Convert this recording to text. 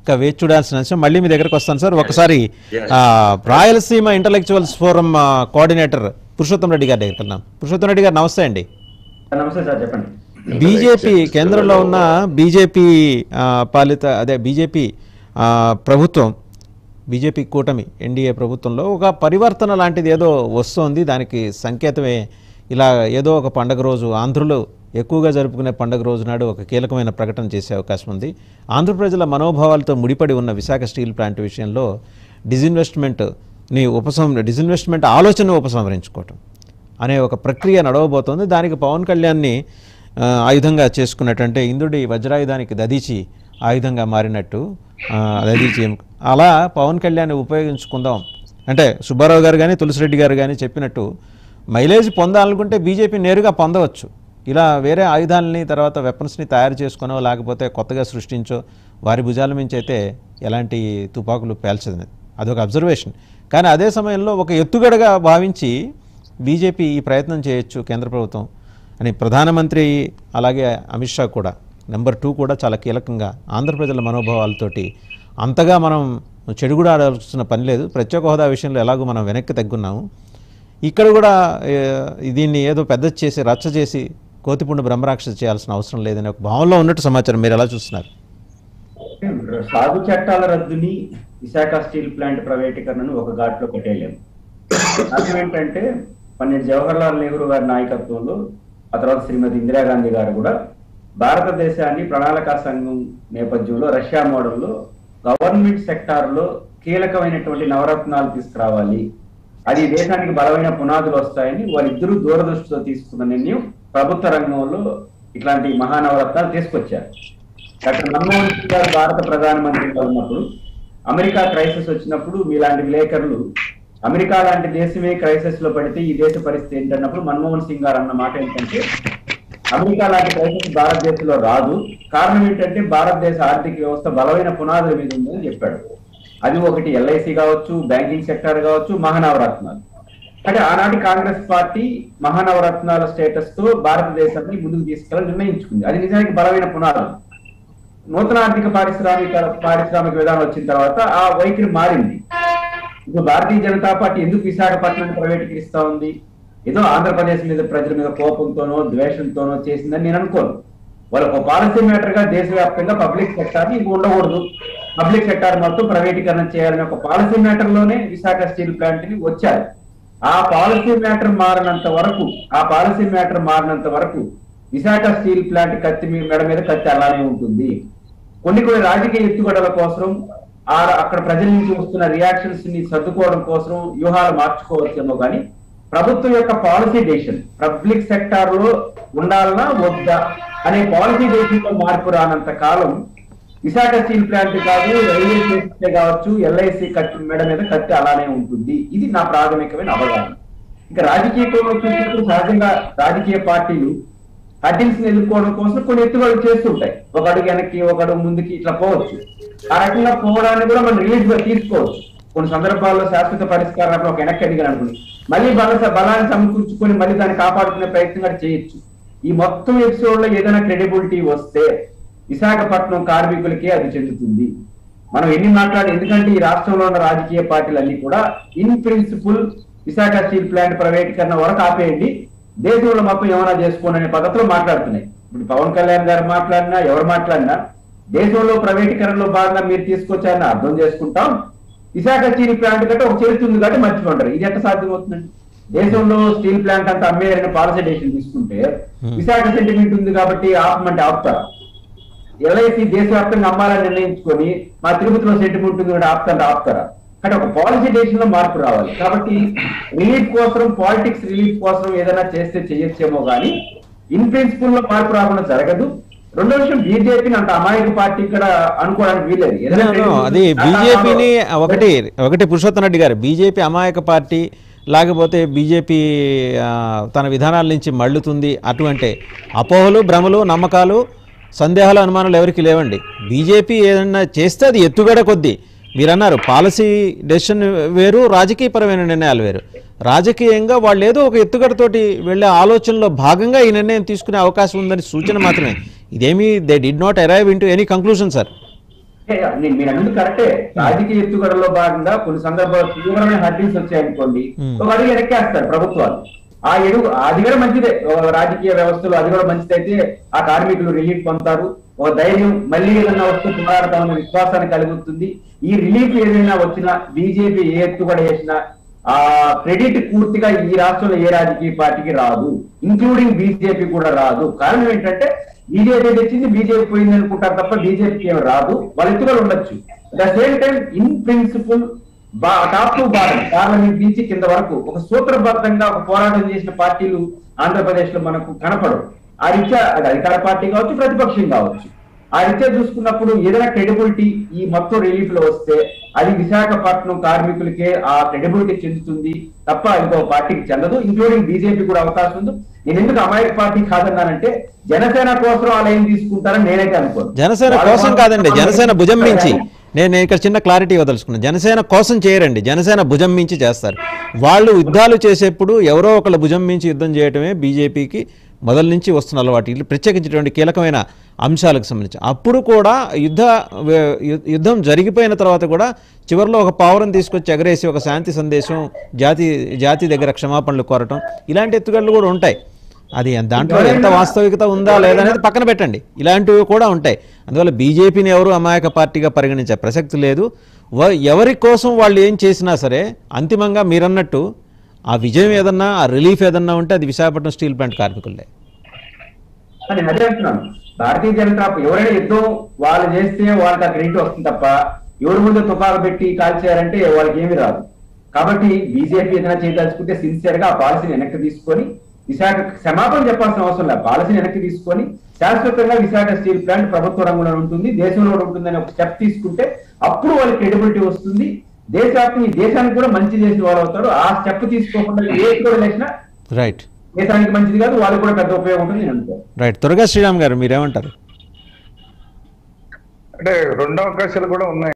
ఇంకా వేచి చూడాల్సిన అంశం మళ్ళీ మీ దగ్గరకు వస్తాను సార్ ఒకసారి ఆ, రాయలసీమ ఇంటలెక్చువల్స్ ఫోరం ఆ, కోఆర్డినేటర్ పురుషోత్తం రెడ్డి గారి దగ్గరికి వెళ్దాం పురుషోత్తం రెడ్డి గారు నమస్తే అండి నమస్తే సార్ చెప్పండి బీజేపీ కేంద్రంలో ఉన్న బీజేపీ ఆ, పాలిత అదే బీజేపీ ఆ, ప్రభుత్వం బీజేపీ కూటమి ఎన్డీఏ ప్రభుత్వంలో ఒక పరివర్తన లాంటిది ఏదో వస్తోంది దానికి సంకేతమే ఇలా ఏదో ఒక పండగ రోజు ఆంధ్రులు ఎక్కువగా జరుపుకునే పండగ రోజు నాడు ఒక కీలకమైన ప్రకటన చేసే అవకాశం ఉంది ఆంధ్ర ప్రజల మనోభావాలతో ముడిపడి ఉన్న విశాఖ స్టీల్ ప్లాంట్ విషయంలో డిజిన్వెస్ట్మెంట్ని ఉపసం డిజిన్వెస్ట్మెంట్ ఆలోచన ఉపసంహరించుకోవటం అనే ఒక ప్రక్రియ నడవబోతోంది దానికి పవన్ కళ్యాణ్ని ఆ, ఆయుధంగా చేసుకున్నట్టంటే ఇంద్రుడి వజ్రాయుధానికి దదీచి ఆయుధంగా మారినట్టు ఆ, దదీచి ఎముక. అలా పవన్ కళ్యాణ్ని ఉపయోగించుకుందాం అంటే సుబ్బారావు గారు కానీ తులసిరెడ్డి గారు కానీ చెప్పినట్టు మైలేజ్ పొందాలనుకుంటే బీజేపీ నేరుగా పొందవచ్చు ఇలా వేరే ఆయుధాలని తర్వాత వెపన్స్ని తయారు చేసుకునో లేకపోతే కొత్తగా సృష్టించో వారి భుజాల మించి అయితే ఎలాంటి తుపాకులు పేల్చదు అదొక అబ్జర్వేషన్ కానీ అదే సమయంలో ఒక ఎత్తుగడగా భావించి బీజేపీ ఈ ప్రయత్నం చేయొచ్చు కేంద్ర ప్రభుత్వం అని ప్రధానమంత్రి అలాగే అమిత్ షా కూడా నెంబర్ టూ కూడా చాలా కీలకంగా ఆంధ్ర ప్రజల మనోభావాలతోటి అంతగా మనం చెడుగుడు ఆడాల్సిన పని లేదు ప్రత్యేక హోదా విషయంలో ఎలాగో మనం వెనక్కి తగ్గున్నాము ఇక్కడ కూడా ఏ, దీన్ని ఏదో పెద్ద చేసి రచ్చ చేసి కోతిపుండు బ్రహ్మరాక్షస చేయాల్సిన అవసరం లేదనే ఒక భావంలో ఉన్నట్టు సమాచారం మీరు ఎలా చూస్తున్నారు సాగు చట్టాల రద్దుని విశాఖ స్టీల్ ప్లాంట్ ప్రైవేటీకరణను ఒక ఘాట్లో పెట్టేయలేము కారణం ఏంటంటే పండిట్ జవహర్లాల్ నెహ్రూ గారి నాయకత్వంలో ఆ తర్వాత శ్రీమతి ఇందిరాగాంధీ గారు కూడా భారతదేశాన్ని ప్రణాళికా సంఘం నేపథ్యంలో రష్యా మోడల్లో గవర్నమెంట్ సెక్టార్లో కీలకమైనటువంటి నవరత్నాలు తీసుకురావాలి అది దేశానికి బలమైన పునాదులు వస్తాయని వాళ్ళిద్దరూ దూరదృష్టితో తీసుకున్న నిర్ణయం ప్రభుత్వ రంగంలో ఇట్లాంటి మహానవరత్నాలు తీసుకొచ్చారు డాక్టర్ మన్మోహన్ సింగ్ గారు భారత ప్రధానమంత్రిగా ఉన్నప్పుడు అమెరికా క్రైసిస్ వచ్చినప్పుడు మీలాంటి విలేకరులు అమెరికా లాంటి దేశమే క్రైసిస్ లో పడితే ఈ దేశ పరిస్థితి ఏంటన్నప్పుడు మన్మోహన్ సింగ్ గారు అన్న మాట ఏంటంటే అమెరికా లాంటి క్రైసిస్ భారతదేశంలో రాదు కారణం ఏంటంటే భారతదేశ ఆర్థిక వ్యవస్థ బలమైన పునాదుల మీద ఉందని చెప్పాడు అది ఒకటి ఎల్ఐసి కావచ్చు బ్యాంకింగ్ సెక్టర్ కావచ్చు మహానవరత్నాలు అంటే ఆనాటి కాంగ్రెస్ పార్టీ మహానవరత్నాల స్టేటస్ తో భారతదేశాన్ని ముందుకు తీసుకెళ్ళాలని నిర్ణయించుకుంది అది నిజానికి బలమైన పునాదులు నూతన ఆర్థిక పారిశ్రామిక పారిశ్రామిక విధానం వచ్చిన తర్వాత ఆ వైఖరి మారింది ఇప్పుడు భారతీయ జనతా పార్టీ ఎందుకు విశాఖపట్నాన్ని ప్రైవేటీకరిస్తా ఉంది ఏదో ఆంధ్రప్రదేశ్ మీద ప్రజల మీద కోపంతోనో ద్వేషంతోనో చేసిందని నేను అనుకోను వాళ్ళకు పాలసీ మ్యాటర్ గా దేశవ్యాప్తంగా పబ్లిక్ సెక్టార్ ఇంక ఉండకూడదు పబ్లిక్ సెక్టార్ మొత్తం ప్రైవేటీకరణ చేయాలనే ఒక పాలసీ మ్యాటర్ లోనే విశాఖ స్టీల్ ప్లాంట్ ని వచ్చారు ఆ పాలసీ మ్యాటర్ మారినంత వరకు ఆ పాలసీ మ్యాటర్ మారినంత వరకు విశాఖ స్టీల్ ప్లాంట్ కత్తి మీ- మెడ మీద కత్తి అలానే ఉంటుంది కొన్ని కొన్ని రాజకీయ ఎత్తుగడల కోసం ఆ అక్కడ ప్రజల నుంచి వస్తున్న రియాక్షన్స్ ని సర్దుకోవడం కోసం వ్యూహాలు మార్చుకోవచ్చేమో కానీ ప్రభుత్వం యొక్క పాలసీ డెసిషన్ పబ్లిక్ సెక్టార్ లో ఉండాలనా వద్దా అనే పాలసీ డెసిషన్ లో మార్పు రానంత కాలం విశాఖ స్టీల్ ప్లాంట్ కాదు రైల్వే స్టేషన్ కావచ్చు ఎల్ఐసి కత్తి మెడ మీద కత్తి అలానే ఉంటుంది ఇది నా ప్రాథమికమైన అవగాహన ఇంకా రాజకీయ కోణంలో చూసినప్పుడు సహజంగా రాజకీయ పార్టీలు అడ్డిల్స్ ఎదుర్కోవడం కోసం కొన్ని ఎత్తుగడలు చేస్తుంటాయి ఒక అడుగు వెనక్కి ఒక అడుగు ముందుకి ఇట్లా పోవచ్చు ఆ రకంగా పోవడాన్ని కూడా మనం రిలీజ్ గా తీసుకోవచ్చు కొన్ని సందర్భాల్లో శాశ్వత పరిష్కారాన్ని ఒక వెనక్కి అడిగాను అనుకుని మళ్ళీ బల బలాన్ని సమకూర్చుకొని మళ్ళీ దాన్ని కాపాడుకునే ప్రయత్నం కూడా చేయొచ్చు ఈ మొత్తం ఎపిసోడ్ లో ఏదైనా క్రెడిబిలిటీ వస్తే విశాఖపట్నం కార్మికులకే అది చెందుతుంది మనం ఎన్ని మాట్లాడి ఎందుకంటే ఈ రాష్ట్రంలో ఉన్న రాజకీయ పార్టీలన్నీ కూడా in principle Visakha steel plant ప్రైవేటీకరణ వరకు ఆపేయండి దేశంలో మొత్తం ఏమైనా చేసుకోండి అనే పద్ధతిలో మాట్లాడుతున్నాయి ఇప్పుడు పవన్ కళ్యాణ్ గారు మాట్లాడినా ఎవరు మాట్లాడినా దేశంలో ప్రైవేటీకరణలో భాగంగా మీరు తీసుకొచ్చారని అర్థం చేసుకుంటాం విశాఖ స్టీల్ ప్లాంట్ కంటే ఒక చరిత్ర ఉంది కాబట్టి మర్చిపోంటారు ఇది ఎట్లా సాధ్యం అవుతుందండి దేశంలో స్టీల్ ప్లాంట్ అంతా అమ్మేయాలని పాలసీ డెసిషన్ తీసుకుంటే విశాఖ సెంటిమెంట్ ఉంది కాబట్టి ఆపమంటే ఆపుతారా ఎల్ఐసి దేశవ్యాప్తంగా అమ్మాలని నిర్ణయించుకొని మా తిరుపతిలో సెంటిమెంట్ ఉంది కూడా ఆపుతారు ఆపుతారా అంటే ఒక పాలసీ డెసిషన్ లో మార్పు రావాలి కాబట్టి రిలీఫ్ కోసం పాలిటిక్స్ రిలీఫ్ కోసం ఏదైనా చేస్తే చేయొచ్చేమో కానీ ఇన్ ప్రిన్సిపల్ లో మార్పు రాకుండా జరగదు రెండో విషయం బీజేపీని అంత అమాయక పార్టీ కూడా అనుకోవడానికి వీలేదు ఏదైనా No, no, అది బీజేపీని ఒకటి ఒకటి పురుషోత్తం రెడ్డి గారు బీజేపీ అమాయక పార్టీ లేకపోతే బీజేపీ ఆ, తన విధానాల నుంచి మళ్ళుతుంది అటువంటి అపోహలు భ్రమలు నమ్మకాలు సందేహాలు అనుమానాలు ఎవరికి లేవండి బీజేపీ ఏదన్నా చేస్తే అది ఎత్తుగడ కొద్దీ మీరన్నారు పాలసీ డెసిషన్ వేరు రాజకీయపరమైన నిర్ణయాలు వేరు రాజకీయంగా వాళ్ళు ఏదో ఒక ఎత్తుగడతోటి వెళ్ళే ఆలోచనలో భాగంగా ఈ నిర్ణయం తీసుకునే అవకాశం ఉందని సూచన మాత్రమే ఇదేమీ they did not arrive into any conclusion sir ఏ, నేను మీరు అన్నది కరెక్టే రాజకీయ ఎత్తుగడలో భాగంగా కొన్ని సందర్భాలు తీవ్రమైన హర్డీస్ వచ్చాయనుకోండి Hmm. ఒక అడుగు వెనక్కేస్తారు ప్రభుత్వాలు ఆ ఎడుగు అది కూడా మంచిదే ఒక రాజకీయ వ్యవస్థలు అది కూడా మంచిదైతే ఆ కార్మికులు రిలీఫ్ పొందుతారు ఒక ధైర్యం మళ్ళీ ఏదైనా వస్తే పునరాడతామన్న విశ్వాసాన్ని కలుగుతుంది ఈ రిలీఫ్ ఏదైనా వచ్చినా బీజేపీ ఏ ఎత్తుగడ చేసినా ఆ క్రెడిట్ పూర్తిగా ఈ రాష్ట్రంలో ఏ రాజకీయ పార్టీకి రాదు ఇంక్లూడింగ్ బీజేపీ కూడా రాదు కారణం ఏంటంటే బీజేపీ తెచ్చింది బీజేపీ పోయింది అనుకుంటారు తప్ప బీజేపీకి ఏమి రాదు వాళ్ళ ఎత్తుగడ ఉండొచ్చు the same time in principle top to bottom parliament నుంచి కింద వరకు ఒక సూత్రబద్ధంగా ఒక పోరాటం చేసిన పార్టీలు ఆంధ్రప్రదేశ్ లో మనకు కనపడవు ఆ రీత్యా అది అధికార పార్టీ కావచ్చు ప్రతిపక్షం కావచ్చు ఆ రీత్యా చూసుకున్నప్పుడు ఏదైనా క్రెడిబిలిటీ ఈ మొత్తం రిలీఫ్ లో వస్తే అది విశాఖపట్నం కార్మికులకే ఆ క్రెడిబిలిటీ చెందుతుంది తప్ప ఇంకో పార్టీకి చెందదు ఇంక్లూడింగ్ బీజేపీ కూడా అవకాశం ఉంది నేను ఎందుకు అమాయక పార్టీ కాదన్నానంటే జనసేన కోసం ఆ లైన్ తీసుకుంటారని నేనైతే అనుకోను జనసేన వాళ్ళ కోసం కాదండి జనసేన భుజం మించి కానీ నేను నేను ఇక్కడ చిన్న క్లారిటీ ఇవ్వదలుచుకున్నాను జనసేన కోసం చేయరండి జనసేన భుజం మించి చేస్తారు వాళ్ళు యుద్ధాలు చేసేప్పుడు ఎవరో ఒకళ్ళ భుజం మించి యుద్ధం చేయటమే బీజేపీకి మొదల నుంచి వస్తున్న అలవాటు ఇట్లు ప్రత్యేకించినటువంటి కీలకమైన అంశాలకు సంబంధించి అప్పుడు కూడా యుద్ధ వే- యు- యుద్ధం జరిగిపోయిన తర్వాత కూడా చివరిలో ఒక పావురం తీసుకొచ్చి ఎగరేసి ఒక శాంతి సందేశం జాతి జాతి దగ్గర క్షమాపణలు కోరటం ఇలాంటి ఎత్తుగడలు కూడా ఉంటాయి అది దాంట్లో ఎంత వాస్తవికత ఉందా లేదా అనేది పక్కన పెట్టండి ఇలాంటివి కూడా ఉంటాయి అందువల్ల బీజేపీని ఎవరు అమాయక పార్టీగా పరిగణించే ప్రసక్తి లేదు వ- ఎవరి కోసం వాళ్ళు ఏం చేసినా సరే అంతిమంగా మీరన్నట్టు ఆ విజయం ఏదన్నా ఆ రిలీఫ్ ఏదన్నా ఉంటే అది విశాఖపట్నం స్టీల్ ప్లాంట్ కార్మికులే అని నేను అదే అంటున్నాను భారతీయ జనతా పార్టీ ఎవరైనా యుద్ధం వాళ్ళు చేస్తే వాళ్ళకి ఆ క్రెడిట్ వస్తుంది తప్ప ఎవరి ముందు తుపాకు పెట్టి కాల్చేయాలంటే వాళ్ళకి ఏమీ రాదు కాబట్టి బీజేపీ ఏదైనా చేయదలుచుకుంటే సిన్సియర్ గా ఆ పాలసీని వెనక్కి తీసుకొని విశాఖ క్షమాపణ చెప్పాల్సిన అవసరం లేదు పాలసీని వెనక్కి తీసుకొని శాశ్వతంగా విశాఖ స్టీల్ ప్లాంట్ ప్రభుత్వ రంగంలో ఉంటుంది దేశంలో కూడా ఉంటుందని ఒక స్టెప్ తీసుకుంటే అప్పుడు వాళ్ళకి క్రెడిబిలిటీ వస్తుంది దేశవ్యాప్తంగా ఈ దేశానికి కూడా మంచి చేసిన వాళ్ళు అవుతారు ఆ స్టెప్ తీసుకోకుండా ఏ కూడా చేసినా రైట్ దేశానికి మంచిది కాదు వాళ్ళకి కూడా పెద్ద ఉపయోగం ఉంటుంది నేను అనుకోను రైట్ త్వరగా శ్రీరామ్ గారు మీరేమంటారు అంటే రెండు అవకాశాలు కూడా ఉన్నాయి